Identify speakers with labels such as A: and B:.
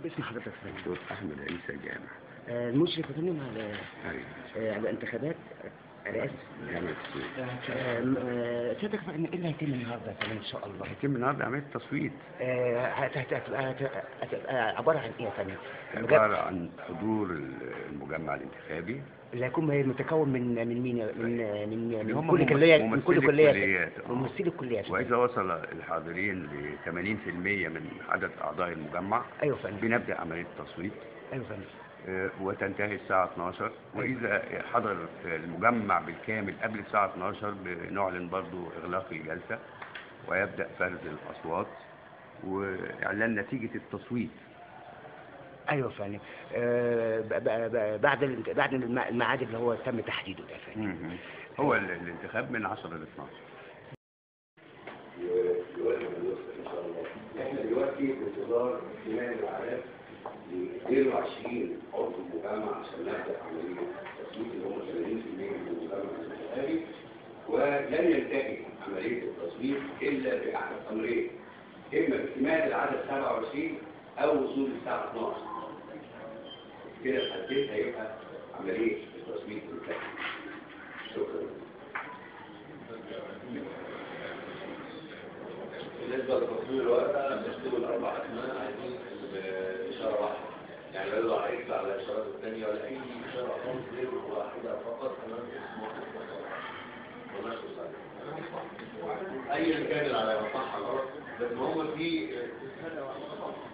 A: باسم حضرتك يا فندم
B: دكتور احمد عيسى جامع
A: آه، المشرف يا فندم على
B: ايوه
A: آه، على انتخابات رئاسة
B: جامعة السويس
A: آه، آه، سيادتك بقى ايه اللي هيتم النهارده يا فندم ان شاء الله؟
B: هيتم النهارده عمليه تصويت
A: آه، هت- هت- هتبقى هت- هتبقى عبارة عن ايه يا فندم؟
B: عباره عن حضور المجمع الانتخابي
A: اللي هيكون متكون من من مين من من
B: اللي
A: من
B: هم
A: كل
B: مم-
A: كلية من
B: ممثلي
A: كل كلية
B: الكليات، آه.
A: ممثلي الكليات
B: واذا وصل الحاضرين ل 80% من عدد اعضاء المجمع
A: ايوه يا فندم
B: بنبدا عمليه التصويت
A: ايوه يا فندم
B: آه، وتنتهي الساعة 12 وإذا حضر المجمع بالكامل قبل الساعة 12 بنعلن برضو إغلاق الجلسة ويبدأ فرز الأصوات وإعلان نتيجة التصويت
A: ايوه يا فندم آه، ب- ب- ب- بعد ال- بعد الم- الميعاد اللي هو تم تحديده ده يا فندم
B: مهم. هو ال- الانتخاب من 10 ل 12
C: احنا دلوقتي في انتظار اجتماع العالم ل 22 عضو مجمع عشان نبدا عمليه التصويت اللي هم 80% من المجمع الانتخابي ولن ينتهي عمليه التصويت الا باحد امرين اما اكتمال العدد 27 او وصول الساعه 12 كده الحالتين هيبقى عمليه التصويت منتهيه شكرا
D: بالنسبة لتصوير الورقة بنكتب الأربع أسماء عايزين بإشارة واحدة يعني لا يضع إكس على الإشارات الثانية ولا أي إشارة خالص غير واحدة فقط أمام اسم واحد ونفس السنة أيا كان العلامة صح غلط بس هم في